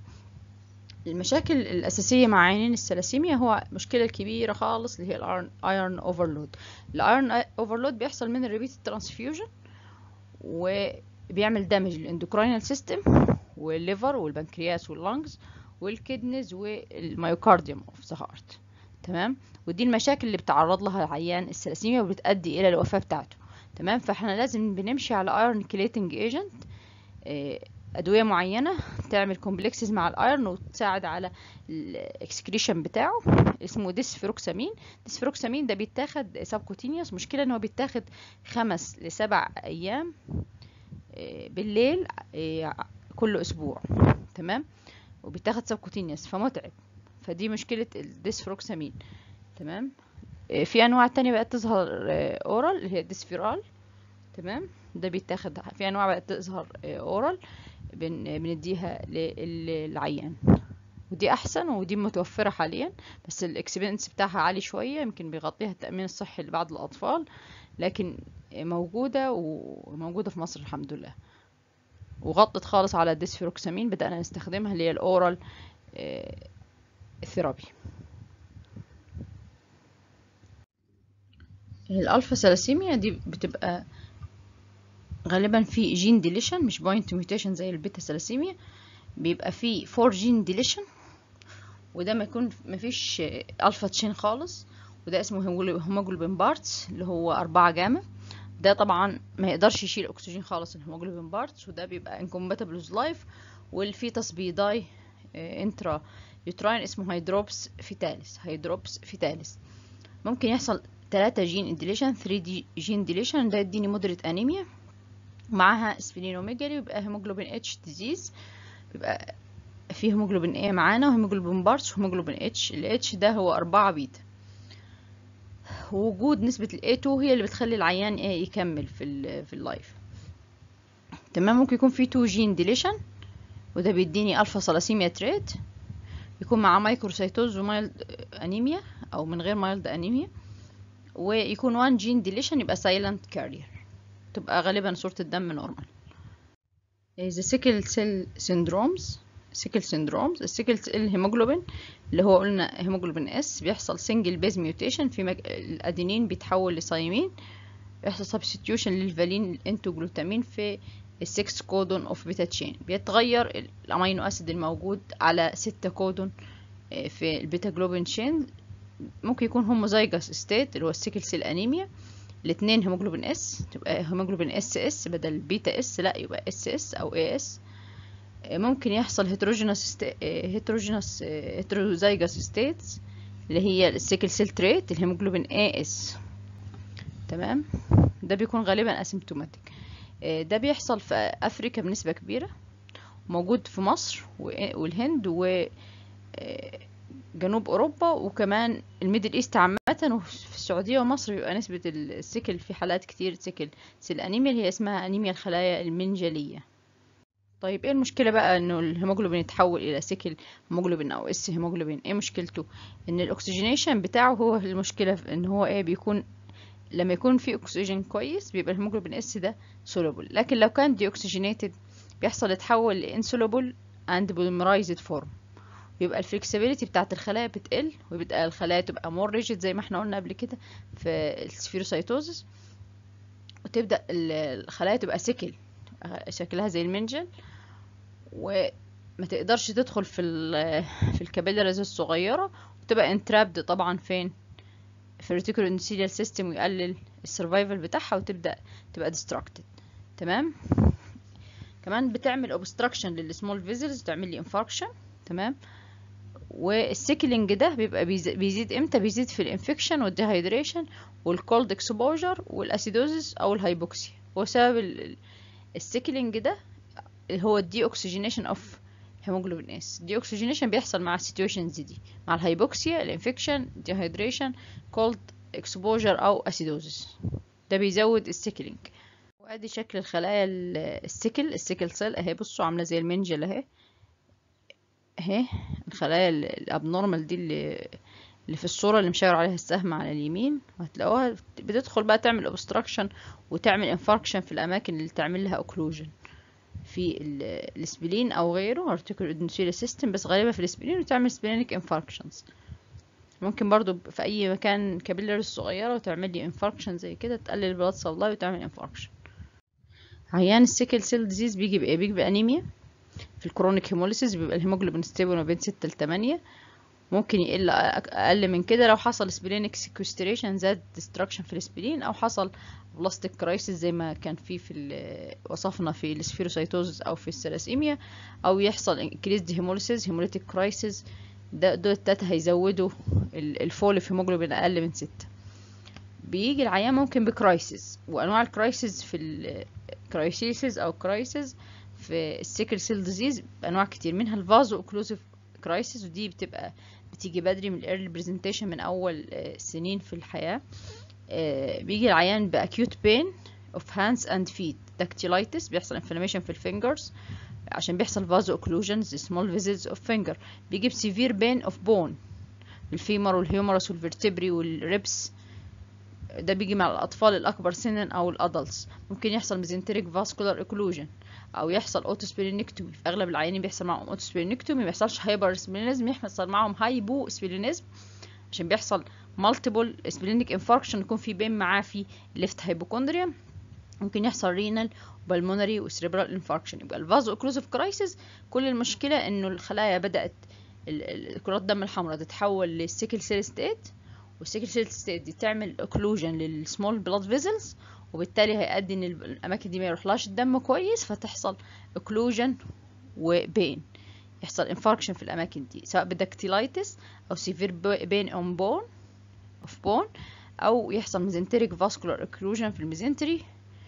المشاكل الأساسية مع عيانين الثلاسيميا هو المشكلة الكبيرة خالص اللي هي الايرون اوفرلود الايرون اوفرلود بيحصل من الريبيت ترانسفيوجن وبيعمل دامج للاندوكراينال سيستم والليفر والبنكرياس واللنجز والكدنز والميوكارديوم اوف ذا هارت تمام ودي المشاكل اللي بتعرض لها العيان الثلاسيميا وبتؤدي الى الوفاة بتاعته تمام فاحنا لازم بنمشي على ايرون كليتنج ايجنت ادويه معينه تعمل كومبلكسز مع الايرون وتساعد على الاكسكريشن بتاعه اسمه ديسفيروكسامين ديسفيروكسامين ده بيتاخد سبكوتينيوس مشكله ان هو بيتاخد خمس لسبع ايام بالليل كل اسبوع تمام وبيتاخد سبكوتينيوس فمتعب فدي مشكلة الديسفروكسامين تمام آه، في انواع تانية بقت تظهر اورال اللي هي الديسفيرال تمام ده بيتاخد في انواع بقت تظهر اورال بن بنديها للعيان ودي احسن ودي متوفره حاليا بس الاكسبنس بتاعها عالي شويه يمكن بيغطيها التامين الصحي لبعض الاطفال لكن موجوده وموجوده في مصر الحمد لله وغطت خالص على الديسفيروكسامين بدأنا نستخدمها اللي هي الأورال ثيرابي الألفا سلاسيميا دي بتبقى غالبا في جين ديليشن مش بوينت ميوتيشن زي البيتا سلاسيميا بيبقى في فور جين ديليشن وده ما يكون مفيش الفا تشين خالص وده اسمه هيموجلوبين بارتس اللي هو أربعة جاما ده طبعا ما يقدرش يشيل اكسجين خالص الهيموجلوبين بارتس وده بيبقى انكومباتبل with لايف والفيتس بيداي انترا يوتراين اسمه هيدروبس فيتاليس هيدروبس فيتاليس ممكن يحصل 3 جين ديليشن 3 دي جين ديليشن ده يديني مودريت انيميا معاها سبلينوميجالي ويبقى هيموجلوبين اتش ديزيز بيبقى فيه هيموجلوبين ايه معانا وهيموجلوبين بارتس وهيموجلوبين اتش الاتش ده هو أربعة بيتا وجود نسبة ال A2 هي اللي بتخلي العيان ايه يكمل في ال في اللايف تمام ممكن يكون في 2 جين ديليشن وده بيديني الفا سلاسيميا تريت يكون معاه مايكروسيتوز ومايلد انيميا او من غير مايلد انيميا ويكون 1 جين ديليشن يبقى سايلنت كارير تبقى غالبا صورة الدم نورمال the sickle cell syndromes سيكل سيندرومز السيكل سيل هيموجلوبين اللي هو قلنا هيموجلوبين اس بيحصل سنجل بيز ميوتيشن في مج... الادينين بيتحول لصيامين بيحصل سبستيوشن للفالين الانتوجلوتامين في السكس كودون اوف بيتا تشين بيتغير الامينو اسيد الموجود على ستة كودون في البيتا جلوبين تشين ممكن يكون هوموزايجوس ستيت اللي هو السيكل سيل انيميا الاثنين هيموجلوبين اس تبقى هيموجلوبين اس اس بدل بيتا اس لا يبقى اس اس او اي اس ممكن يحصل هيتروجينوس هيتروجينوس هيتروزايجوس ستيتس اللي هي السيكل سيل تريت الهيموجلوبين اي اس تمام ده بيكون غالبا اسيمتوماتيك ده بيحصل في افريقيا بنسبه كبيره موجود في مصر والهند و جنوب اوروبا وكمان الميدل ايست عامه وفي السعوديه ومصر بيبقى نسبه السيكل في حالات كتير سيكل سيل انيميا اللي هي اسمها انيميا الخلايا المنجليه طيب ايه المشكله بقى انه الهيموجلوبين يتحول الى سيكل هيموجلوبين او اس هيموجلوبين ايه مشكلته ان الاكسجينيشن بتاعه هو المشكله في ان هو ايه بيكون لما يكون في اكسجين كويس بيبقى الهيموجلوبين اس ده سولوبل لكن لو كان دي اوكسجينيتد بيحصل يتحول لانسولوبل اند بوليمرايزد فورم بيبقى الفلكسبيليتي بتاعت الخلايا بتقل وبيبقى الخلايا تبقى مور ريجيد زي ما احنا قلنا قبل كده في السفيروسايتوزس وتبدا الخلايا تبقى سيكل شكلها زي المنجل وما تقدرش تدخل في في الكابيلاريز الصغيره وتبقى انترابد طبعا فين في الريتيكولو اندوثيليال سيستم ويقلل السرفايفل بتاعها وتبدا تبقى ديستراكتد تمام كمان بتعمل اوبستراكشن للسمول فيزلز وتعمل لي انفاركشن تمام والسيكلينج ده بيبقى بيزيد امتى بيزيد في الانفكشن والديهايدريشن والكولد اكسبوجر والاسيدوزس او الهايبوكسيا وسبب السيكلينج ده هو الدي اوكسجينيشن اوف هيموجلوبين اس الدي اوكسجينيشن بيحصل مع السيتويشنز دي مع الهايبوكسيا الانفكشن ديهايدريشن كولد اكسبوجر او اسيدوزس ده بيزود السيكلينج وادي شكل الخلايا السيكل السيكل سيل اهي بصوا عامله زي المنجل اهي اهي الخلايا الابنورمال دي اللي اللي في الصورة اللي مشاور عليها السهم على اليمين وهتلاقوها بتدخل بقى تعمل اوبستراكشن وتعمل انفاركشن في الاماكن اللي تعمل لها اوكلوجن في الاسبلين او غيره ارتيكول ادنسيل سيستم بس غالبا في الاسبلين وتعمل سبلينيك انفاركشنز ممكن برضو في اي مكان كابيلاري صغيرة وتعمل لي انفاركشن زي كده تقلل البلاد سبلاي وتعمل انفاركشن عيان السيكل سيل ديزيز بيجي بايه بيجي بانيميا في الكرونيك هيموليسيس بيبقى الهيموجلوبين ستيبل ما بين ستة لتمانية ممكن يقل اقل من كده لو حصل سبلينيك سيكوستريشن زاد ديستراكشن في السبلين او حصل بلاستيك كرايسيس زي ما كان في في وصفنا في السفيروسايتوزس او في السلاسيميا او يحصل انكريزد هيموليسيس هيموليتيك كرايسيس ده دول التلاتة هيزودوا الفول في هيموجلوبين اقل من ستة بيجي العيان ممكن بكرايسيس وانواع الكرايسيس في الكرايسيسز او كرايسيس في السيكل سيل ديزيز انواع كتير منها الفازو اوكلوسيف كرايسيس ودي بتبقى بتيجي بدري من الايرلي برزنتيشن من اول سنين في الحياه بيجي العيان باكيوت بين اوف هاندز اند فيت داكتيلايتس بيحصل انفلاميشن في الفينجرز عشان بيحصل فازو اوكلوجنز سمول فيزيتس اوف فينجر بيجي بسيفير بين اوف بون الفيمر والهيومرس والفرتبري والريبس ده بيجي مع الأطفال الأكبر سنا أو الأدلتس ممكن يحصل ميزنتريك فاسكولار اوكلوجن أو يحصل أوتوسبلينكتومي في أغلب العيانين بيحصل معاهم أوتوسبلينكتومي ما يحصلش هايبر سبلينيزم يحصل معاهم هايبو سبلينيزم عشان بيحصل مالتيبل سبلينيك انفاركشن يكون في بين معاه في ليفت هايبوكوندريا ممكن يحصل رينال وبلمونري وسريبرال انفاركشن يبقى الفازو اوكلوزيف كرايسيس كل المشكله انه الخلايا بدات كرات الدم الحمراء تتحول للسيكل سيل ستيت والسيكل سيل ستيت دي تعمل اوكلوجن للسمول بلاد فيزلز وبالتالي هيؤدي ان الاماكن دي ما يروحلهاش الدم كويس فتحصل اوكلوجن وبين يحصل انفاركشن في الاماكن دي سواء بدكتيلايتس او سيفير بين اون بون اوف بون او يحصل ميزنتريك فاسكولار اوكلوجن في الميزنتري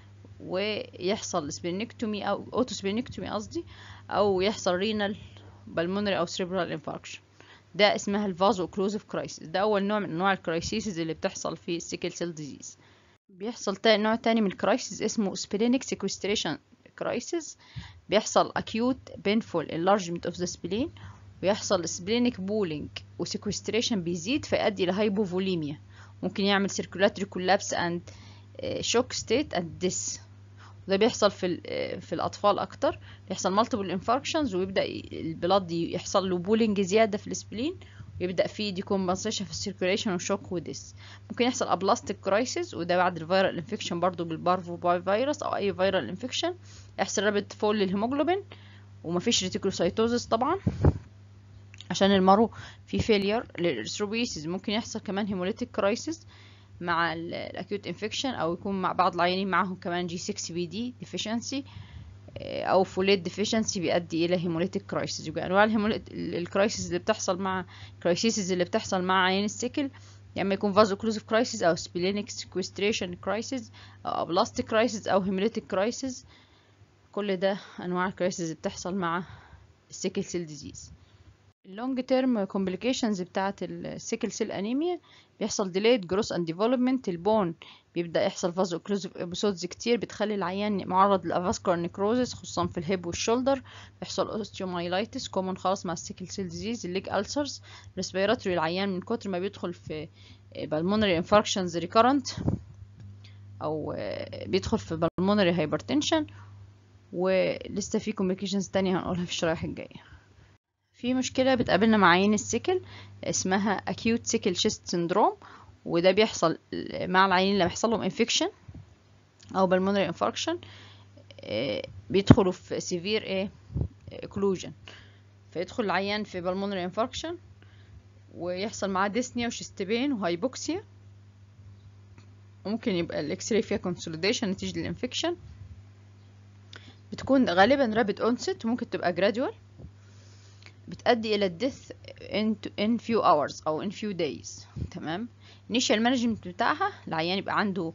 ويحصل سبلينكتومي او اوتو سبلينكتومي قصدي او يحصل رينال بالمونري او سريبرال انفاركشن ده اسمها الفازو اوكلوزيف كرايسيس ده اول نوع من انواع الكرايسيسز اللي بتحصل في السيكل سيل ديزيز بيحصل تاني نوع تاني من الكرايسيس اسمه سبلينيك سيكوستريشن كرايسيس بيحصل acute painful enlargement of the spleen ويحصل سبلينيك بولينج وسيكوستريشن بيزيد فيؤدي الى هايبوفوليميا ممكن يعمل circulatory collapse and shock state and death وده بيحصل في في الاطفال اكتر بيحصل مالتيبل انفاركشنز ويبدا البلاد يحصل له بولينج زياده في السبلين ويبدا فيه ديكومبنسيشن في السيركيوليشن وشوك وديس ممكن يحصل ابلاستيك كرايسيس وده بعد الفيرال انفكشن برضو بالبارفو باي فيروس او اي فيرال انفكشن يحصل رابط فول للهيموجلوبين ومفيش ريتيكولوسايتوزس طبعا عشان المرو في فيلير للارثروبيسيس ممكن يحصل كمان هيموليتيك كرايسيس مع الاكيوت انفكشن او يكون مع بعض العيانين معاهم كمان جي 6 بي دي ديفيشنسي او فوليت ديفيشنسي بيؤدي الى هيموليتيك كرايسيس يبقى انواع الكرايسيس اللي بتحصل مع كرايسيس اللي بتحصل مع عيان السيكل يا يعني اما يكون فازو اوكلوزيف كرايسيس او سبلينيك سيكوستريشن كرايسيس او ابلاستيك كرايسيس او هيموليتيك كرايسيس كل ده انواع الكرايسيس اللي بتحصل مع السيكل سيل ديزيز اللونج تيرم كومبليكيشنز بتاعه السيكل سيل انيميا بيحصل delayed growth and development البون بيبدا يحصل فازو اوكلوزيف ابيسودز كتير بتخلي العيان معرض لافاسكولار نيكروزس خصوصا في الهيب والشولدر بيحصل اوستيومايلايتس كومون خالص مع السيكل سيل ديزيز الليج ألسرز ريسبيراتوري العيان من كتر ما بيدخل في بالمونري انفاركشنز ريكارنت او بيدخل في بالمونري هايبرتنشن ولسه في كومبليكيشنز تانية هنقولها في الشرايح الجايه في مشكلة بتقابلنا مع عين السيكل اسمها acute sickle chest syndrome وده بيحصل مع العيانين اللي بيحصل لهم infection أو pulmonary infarction بيدخلوا في severe ايه occlusion فيدخل العيان في pulmonary infarction ويحصل معاه dyspnea وشيست بين وهايبوكسيا وممكن يبقى الاكس راي فيها consolidation نتيجة الانفكشن بتكون غالبا rapid onset وممكن تبقى gradual بتؤدي الى الديث in, in few hours او in few days تمام initial management بتاعها العيان يبقى عنده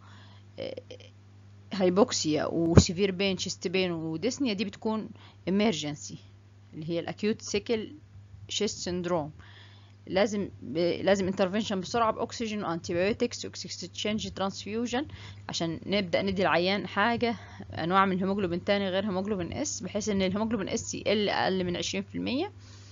هايبوكسيا وسيفير بين شيست بين وديسنيا دي بتكون emergency اللي هي الاكيوت سيكل شيست سيندروم لازم ب... لازم انترفنشن بسرعه باكسجين وانتيبيوتكس واكسشينج ترانسفيوجن عشان نبدا ندي العيان حاجه انواع من الهيموجلوبين تاني غير هيموجلوبين اس بحيث ان الهيموجلوبين اس يقل اقل من 20%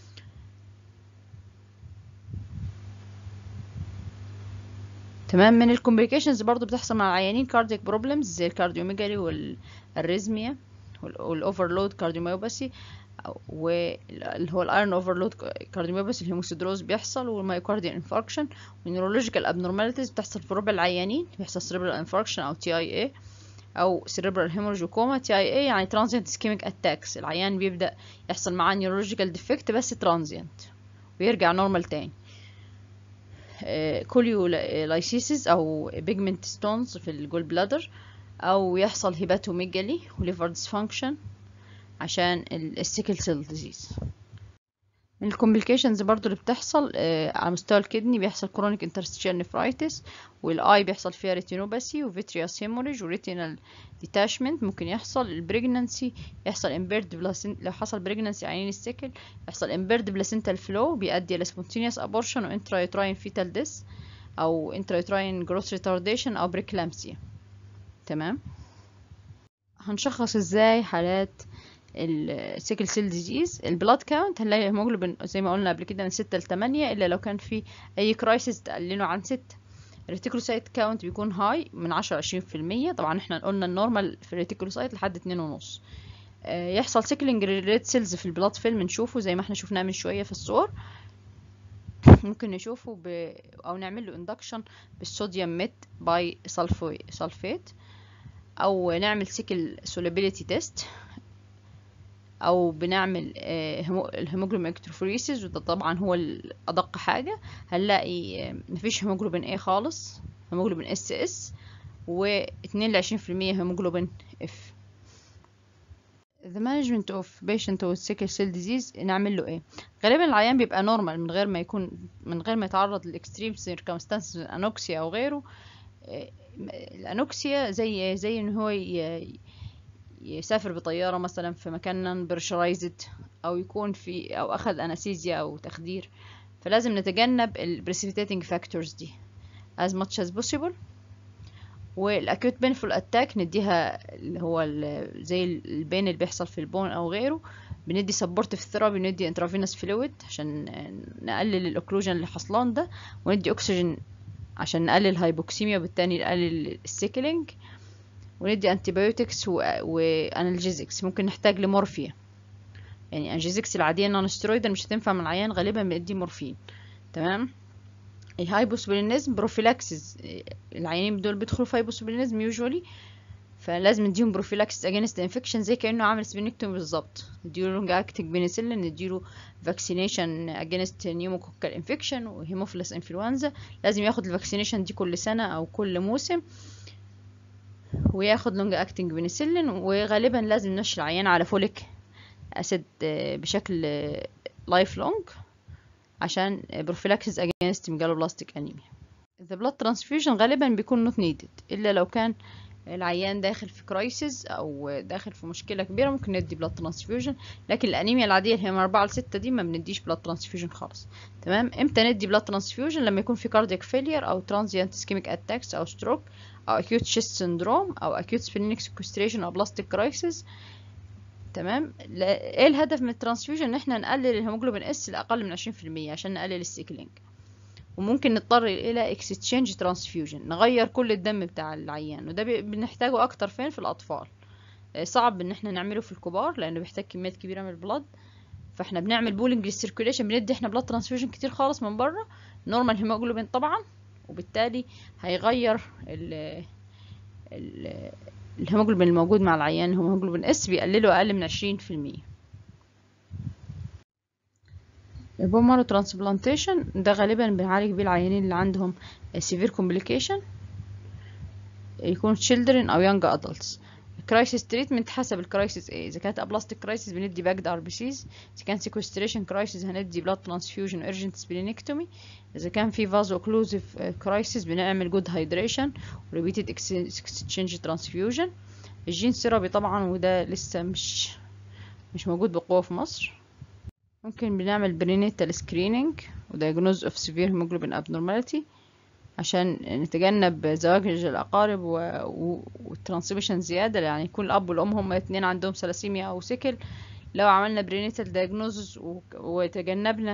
تمام من الكومبليكيشنز برضو بتحصل مع العيانين كاردياك بروبلمز زي الكارديوميجالي والاريزميا والاوفرلود كارديوميوباثي واللي هو الايرون اوفرلود كارديوميوباثي الهيموسيدروز بيحصل والمايوكارديال انفاركشن والنيورولوجيكال ابنورماليتيز بتحصل في ربع العيانين بيحصل سيريبرال انفاركشن او تي اي اي او سيريبرال هيموريج وكوما تي اي اي يعني ترانزيانت اسكيميك اتاكس العيان بيبدا يحصل معاه نيورولوجيكال ديفكت بس ترانزيانت ويرجع نورمال تاني كوليولايسيسز او بيجمنت ستونز في الجول بلادر او يحصل هيباتوميجالي وليفر ديسفانكشن عشان السيكل سيل ديزيز من الكومبليكيشنز برضو اللي بتحصل آه على مستوى الكدني بيحصل كرونيك انترستيشن نفرايتس والاي بيحصل فيها ريتينوباثي وفيترياس هيموريج وريتينال ديتاشمنت ممكن يحصل البريجنانسي يحصل امبيرد بلاسين لو حصل بريجنانسي عينين السكل يحصل امبيرد بلاسنتال فلو بيؤدي الى سبونتينيوس ابورشن وانترايوتراين فيتال ديس او انترايوتراين جروث ريتارديشن او بريكلامسيا تمام هنشخص ازاي حالات السيكل سيل ديزيز البلاد كاونت هنلاقي الهيموجلوبين زي ما قلنا قبل كده من 6 ل 8 الا لو كان في اي كرايسيس تقلله عن 6 الريتيكولوسايت كاونت بيكون هاي من 10 20% طبعا احنا قلنا النورمال في الريتيكولوسايت لحد 2.5 يحصل سيكلينج ريد سيلز في البلاد فيلم نشوفه زي ما احنا شفناه من شويه في الصور ممكن نشوفه ب... او نعمل له اندكشن بالصوديوم ميت باي سلفيت او نعمل سيكل سوليبيليتي تيست او بنعمل الهيموجلوبين اكتروفوريسيس وده طبعا هو الادق حاجه هنلاقي مفيش هيموجلوبين ايه خالص هيموجلوبين اس اس و 2 ل 20% هيموجلوبين اف the management of patient with sickle cell disease نعمل له ايه غالبا العيان بيبقى نورمال من غير ما يكون من غير ما يتعرض لاكستريم circumstances انوكسيا او غيره الانوكسيا زي زي ان هو يسافر بطياره مثلا في مكان نون بريشرايزد او يكون في او اخذ انستيزيا او تخدير فلازم نتجنب البريسيبيتيتنج فاكتورز دي as much as possible والاكيوت بينفول اتاك نديها اللي هو زي البين اللي بيحصل في البون او غيره بندي سبورتيف ثيرابي ندي انترافينوس فلويد عشان نقلل الاوكلوجن اللي حصلان ده وندي اكسجين عشان نقلل هايبوكسيميا وبالتالي نقلل السيكلينج وندي انتيبيوتكس وانالجيزكس ممكن نحتاج لمورفيا يعني انالجيزكس العاديه نون سترويدال مش هتنفع من العيان غالبا بندي مورفين تمام الهايبوسبلينيزم بروفيلاكسيس العيانين دول بيدخلوا في هايبوسبلينيزم يوجوالي فلازم نديهم بروفيلاكسيس اجينست انفكشن زي كانه عامل سبينكتومي بالظبط نديله لونج اكتنج بنسلين نديله فاكسينيشن اجينست نيوموكوكال انفكشن وهيموفيلس انفلونزا لازم ياخد الفاكسينيشن دي كل سنه او كل موسم وياخد لونج اكتنج بنسلين وغالبا لازم نمشي العيان على فوليك اسيد بشكل لايف لونج عشان بروفيلاكسيس اجينست ميجالوبلاستيك انيميا the blood transfusion غالبا بيكون not needed الا لو كان العيان داخل في كرايسيس او داخل في مشكله كبيره ممكن ندي بلاد ترانسفيوجن لكن الانيميا العاديه اللي هي من 4 ل 6 دي ما بنديش بلاد ترانسفيوجن خالص تمام امتى ندي بلاد ترانسفيوجن لما يكون في كاردياك فيلير او ترانزيانت اسكيميك اتاكس او ستروك او اكيوت شيست سندروم او اكيوت سبلينيك سيكوستريشن او بلاستيك كرايسيس تمام ايه الهدف من الترانسفيوجن ان احنا نقلل الهيموجلوبين اس لاقل من 20% عشان نقلل السيكلينج وممكن نضطر الى اكستشينج ترانسفيوجن نغير كل الدم بتاع العيان وده بنحتاجه اكتر فين في الاطفال صعب ان احنا نعمله في الكبار لانه بيحتاج كميات كبيره من البلد فاحنا بنعمل بولينج للسيركيوليشن بندي احنا بلاد ترانسفيوجن كتير خالص من بره نورمال هيموجلوبين طبعا وبالتالي هيغير ال ال الهيموجلوبين الموجود مع العيان هو هيموجلوبين اس بيقلله اقل من عشرين في المية البون مارو ترانسبلانتيشن ده غالبا بنعالج بيه العيانين اللي عندهم سيفير كومبليكيشن يكون children او young adults الكرايسيس تريتمنت حسب الكرايسيس ايه اذا كانت ابلاستيك كرايسيس بندي باكد ار بي سيز اذا كان سيكوستريشن كرايسيس هندي بلاد ترانسفيوجن ايرجنت سبلينكتومي اذا كان في فازو اوكلوزيف كرايسيس بنعمل جود هايدريشن وريبيتد اكسشينج ترانسفيوجن الجين ثيرابي طبعا وده لسه مش مش موجود بقوه في مصر ممكن بنعمل برينيتال سكريننج ودياجنوز اوف سيفير هيموجلوبين ابنورماليتي عشان نتجنب زواج الأقارب و... و... والترانسميشن زيادة يعني يكون الأب والأم هما اتنين عندهم سلاسيميا أو سيكل لو عملنا برينيتال دايجنوزز و... وتجنبنا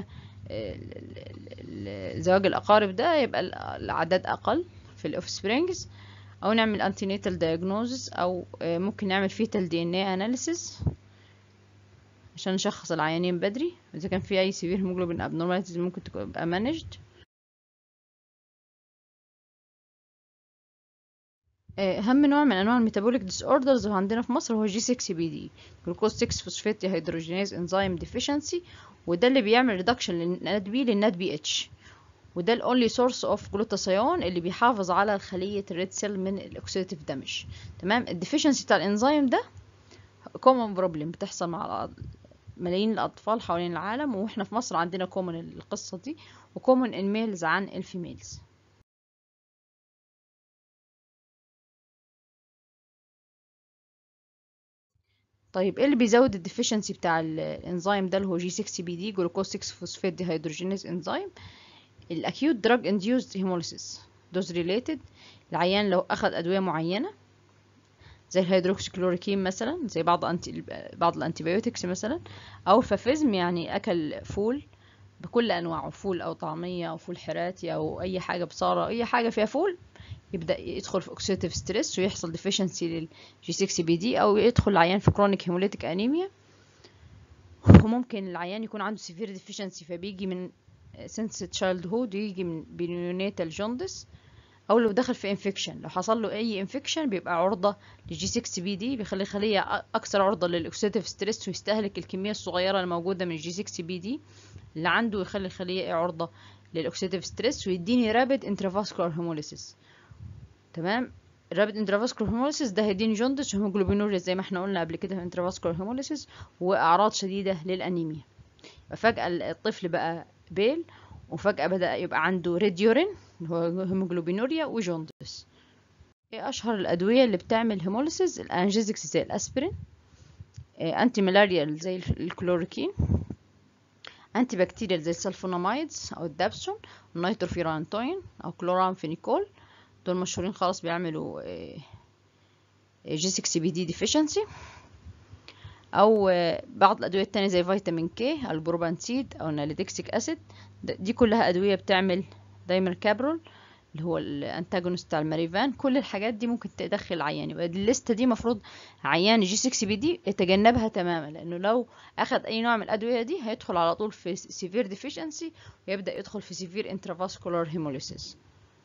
زواج الأقارب ده يبقى الأعداد أقل في الأوف سبرينجز أو نعمل أنتينيتال دايجنوزز أو ممكن نعمل فيتال دي ان اي اناليسيس عشان نشخص العيانين بدري إذا كان في أي سيفير هيموجلوبين abnormalities ممكن تبقى مانجد اهم نوع من انواع الميتابوليك ديس اوردرز عندنا في مصر هو جي 6 بي دي جلوكوز 6 فوسفات هيدروجينيز انزيم ديفيشنسي وده اللي بيعمل ريدكشن للنات بي للنات بي اتش وده الاونلي سورس اوف جلوتاثيون اللي بيحافظ على خليه الريد سيل من الاكسيديتيف دامج تمام الديفيشنسي بتاع الانزيم ده كومن بروبلم بتحصل مع ملايين الأطفال حوالين العالم وإحنا في مصر عندنا كومن القصة دي وكومن الميلز عن الفيميلز طيب ايه اللي بيزود الديفيشنسي بتاع الانزيم ده اللي هو جي 6 بي دي جلوكوز 6 فوسفات دي هيدروجينيز انزيم الاكيوت دراج انديوزد هيموليسيس دوز ريليتد العيان لو اخذ ادويه معينه زي الهيدروكسيكلوريكين مثلا زي بعض أنتي بعض الانتيبيوتكس مثلا او فافيزم يعني اكل فول بكل انواعه فول او طعميه او فول حراتي او اي حاجه بصاره اي حاجه فيها فول يبدا يدخل في اوكسيديتيف ستريس ويحصل ديفيشنسي للجي 6 بي دي او يدخل العيان في كرونيك هيموليتيك انيميا وممكن العيان يكون عنده سيفير ديفيشنسي فبيجي من سنس تشايلد هود يجي من بنيونيتال جوندس او لو دخل في انفكشن لو حصل له اي انفكشن بيبقى عرضه لجي 6 بي دي بيخلي الخليه اكثر عرضه للاكسيديتيف ستريس ويستهلك الكميه الصغيره الموجوده من الجي 6 بي دي اللي عنده يخلي الخليه عرضه للاكسيديتيف ستريس ويديني رابيد انترافاسكولار هيموليسيس تمام الرابيد انترافاسكولار هيموليسيس ده هيديني جوندس وهيموجلوبينوريا زي ما احنا قلنا قبل كده في انترافاسكولار هيموليسيس واعراض شديده للانيميا فجاه الطفل بقى بيل وفجأة بدأ يبقى عنده ريد يورين اللي هو هيموجلوبينوريا وجوندس ايه اشهر الادويه اللي بتعمل هيموليسيس الانجيزكس زي الاسبرين إيه انتي ملاريال زي الكلوريكين انتي بكتيريال زي السلفونامايدز او الدابسون والنيتروفيرانتوين او كلورامفينيكول دول مشهورين خالص بيعملوا إيه جي 6 بي دي ديفيشنسي او بعض الادويه التانية زي فيتامين كي البروبانسيد او ناليدكسيك اسيد دي كلها ادويه بتعمل دايمر كابرول اللي هو الانتاجونست بتاع الماريفان كل الحاجات دي ممكن تدخل عيان يبقى الليسته دي مفروض عيان جي 6 بي دي يتجنبها تماما لانه لو اخذ اي نوع من الادويه دي هيدخل على طول في سيفير ديفيشنسي ويبدا يدخل في سيفير انترافاسكولار هيموليسيس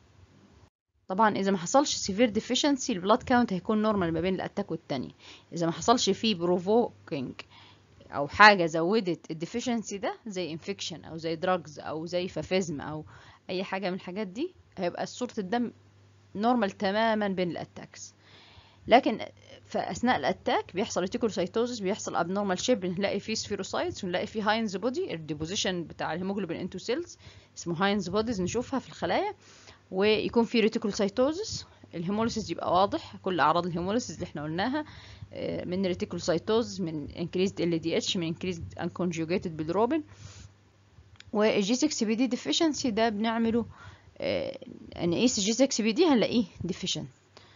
طبعا اذا ما حصلش سيفير ديفيشنسي البلاد كاونت هيكون نورمال ما بين الاتاك والتاني اذا ما حصلش فيه بروفوكينج او حاجه زودت الديفيشنسي ده زي انفكشن او زي دراجز او زي فافيزم او اي حاجه من الحاجات دي هيبقى صوره الدم نورمال تماما بين الاتاكس لكن في اثناء الاتاك بيحصل ريتيكولوسايتوزس بيحصل ابنورمال شيب بنلاقي فيه سفيروسايتس ونلاقي فيه هاينز بودي الديبوزيشن بتاع الهيموجلوبين انتو سيلز اسمه هاينز بوديز نشوفها في الخلايا ويكون في ريتيكولوسايتوزس الهيموليسيس يبقى واضح كل اعراض الهيموليسيس اللي احنا قلناها من ريتيكولوسايتوز من increased LDH من increased unconjugated bilirubin والجي 6 بي دي deficiency ده بنعمله نقيس الجي 6 بي دي هنلاقيه deficient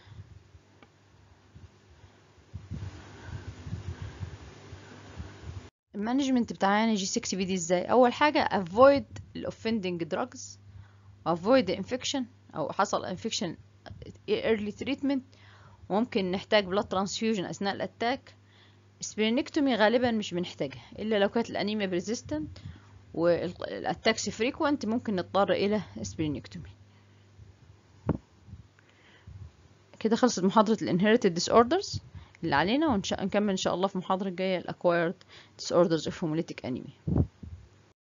المانجمنت بتاع عيان جي 6 بي دي ازاي اول حاجه avoid الاوفندنج drugs avoid the infection او حصل infection early treatment وممكن نحتاج blood transfusion اثناء الاتاك سبرينكتومي غالبا مش بنحتاجها الا لو كانت الانيميا بريزيستنت والاتاكس فريكوينت ممكن نضطر الى سبرينكتومي كده خلصت محاضرة الانهيرتد disorders اللي علينا ونكمل ان شاء الله في المحاضرة الجاية الاكوايرد disorders of hemolytic anemia